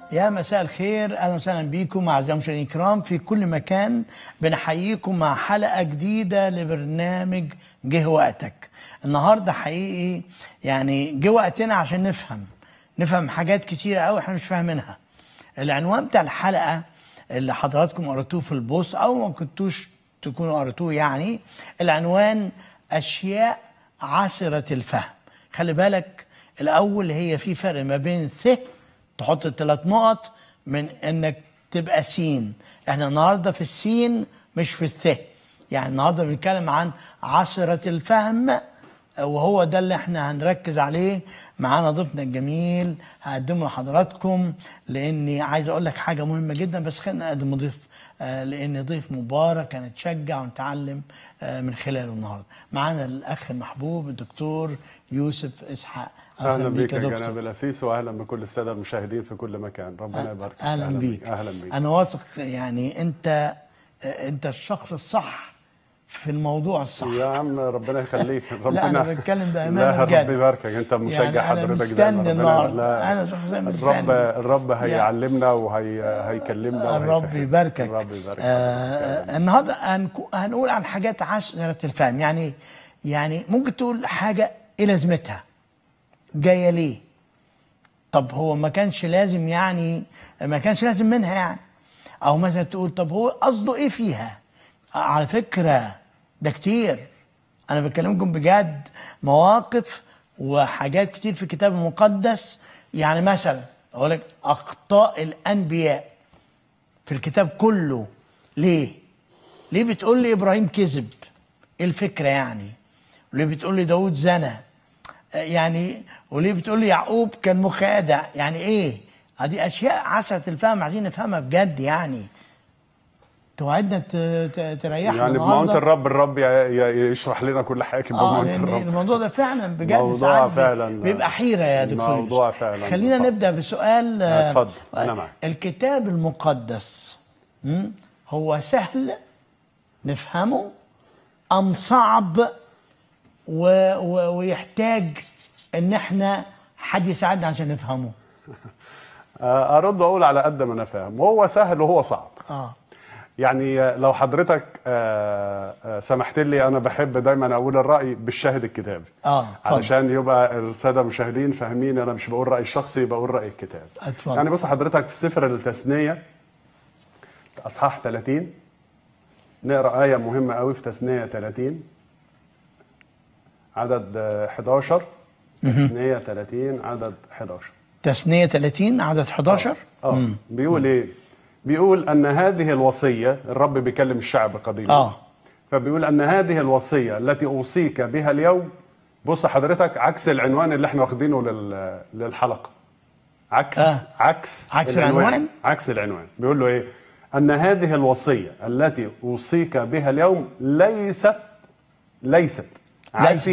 يا مساء الخير اهلا وسهلا بيكم اعزائي المشاهدين الكرام في كل مكان بنحييكم مع حلقه جديده لبرنامج جه وقتك النهارده حقيقي يعني جه وقتنا عشان نفهم نفهم حاجات كتيره قوي احنا مش فاهمينها العنوان بتاع الحلقه اللي حضراتكم قرأتوه في البوست او ما كنتوش تكونوا قرأتوه يعني العنوان اشياء عسره الفهم خلي بالك الاول هي في فرق ما بين ث تحط الثلاث نقط من انك تبقى سين احنا النهارده في السين مش في الث يعني النهارده بنتكلم عن عسره الفهم وهو ده اللي احنا هنركز عليه معانا ضيفنا الجميل هقدمه لحضراتكم لاني عايز اقول لك حاجه مهمه جدا بس خلينا نقدم ضيف آه، لان ضيف مبارك هنتشجع ونتعلم آه، من خلاله النهارده معانا الاخ المحبوب الدكتور يوسف اسحاق اهلا بيك يا دكتور. جناب الاسيس واهلا بكل الساده المشاهدين في كل مكان ربنا يبارك فيك. اهلا بيك اهلا بيك انا واثق يعني انت انت الشخص الصح في الموضوع الصح يا عم ربنا يخليك ربنا لا انا بتكلم بامانه لا بجد ربنا يباركك انت مشجع يعني أنا حضرتك مستني دايما ربنا- النهارده. لا، أنا شخصياً مستني. الرب الرب هيعلمنا وهيكلمنا الرب وهيفهم. يباركك الرب يباركك آه النهارده هنكو- هنقول عن حاجات عشرة الفهم يعني يعني ممكن تقول حاجه ايه لازمتها جايه ليه طب هو ما كانش لازم يعني ما كانش لازم منها يعني او مثلا تقول طب هو قصده ايه فيها على فكره ده كتير انا بكلمكم بجد مواقف وحاجات كتير في الكتاب المقدس يعني مثلا اقول لك اخطاء الانبياء في الكتاب كله ليه ليه بتقول لي ابراهيم كذب ايه الفكره يعني وليه بتقول لي داود زنى آه، يعني وليه بتقول لي يعقوب كان مخادع يعني ايه هذه اشياء عسره الفهم عايزين نفهمها بجد يعني توعدنا ت- ت- تريحنا يعني بمعونة النهاردة. الرب الرب ي- ي- يشرح لنا كل حاجه اه بمعونة لان الرب الموضوع ده فعلا بجد موضوع ساعات بي- فعلا- بيبقى حيره يا دكتور موضوع يوسف. فعلا خلينا صح. نبدا بسؤال آه، اتفضل، أنا معك. الكتاب المقدس مم، هو سهل نفهمه ام صعب و... و... ويحتاج ان احنا حد يساعدنا عشان نفهمه آه، ارد واقول على قد ما انا فاهم وهو سهل وهو صعب اه يعني لو حضرتك آه، آه، سمحت لي انا بحب دايما اقول الراي بالشاهد الكتابي اه اتفضل. علشان يبقى الساده المشاهدين فاهمين انا مش بقول رايي الشخصي بقول راي الكتاب اتفضل. يعني بص حضرتك في سفر التثنيه اصحاح 30 نقرا ايه مهمه قوي في تثنيه 30 عدد آه، 11 تثنيه 30 عدد 11 تثنيه 30 عدد 11 اه بيقول ايه بيقول ان هذه الوصيه الرب بيكلم الشعب قديما اه فبيقول ان هذه الوصيه التي اوصيك بها اليوم بص حضرتك عكس العنوان اللي احنا واخدينه لل- للحلقه عكس آه. عكس عكس العنوان؟ عكس العنوان بيقول له ايه ان هذه الوصيه التي اوصيك بها اليوم ليست ليست عايز